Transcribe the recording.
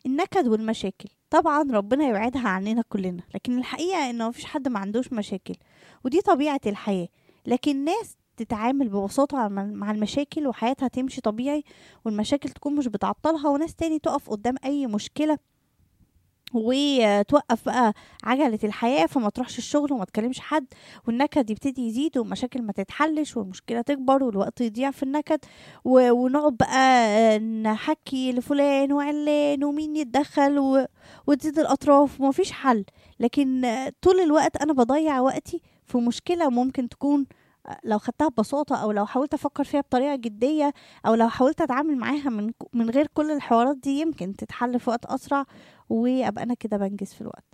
النكد والمشاكل طبعا ربنا يبعدها عننا كلنا لكن الحقيقة انه مفيش حد ما عندوش مشاكل ودي طبيعة الحياة لكن ناس تتعامل ببساطة مع مع المشاكل وحياتها تمشي طبيعي والمشاكل تكون مش بتعطلها وناس تاني تقف قدام أي مشكلة وتوقف بقى عجلة الحياة فما تروحش الشغل وما تكلمش حد والنكد يبتدي يزيد والمشاكل ما تتحلش والمشكلة تكبر والوقت يضيع في النكد و- ونقعد بقى نحكي لفلان وعلان ومين يتدخل و... وتزيد الأطراف ومفيش حل لكن طول الوقت أنا بضيع وقتي في مشكلة ممكن تكون لو خدتها ببساطة أو لو حاولت أفكر فيها بطريقة جدية أو لو حاولت أتعامل معاها من من غير كل الحوارات دي يمكن تتحل في وقت أسرع وأبقى أنا كده بنجز في الوقت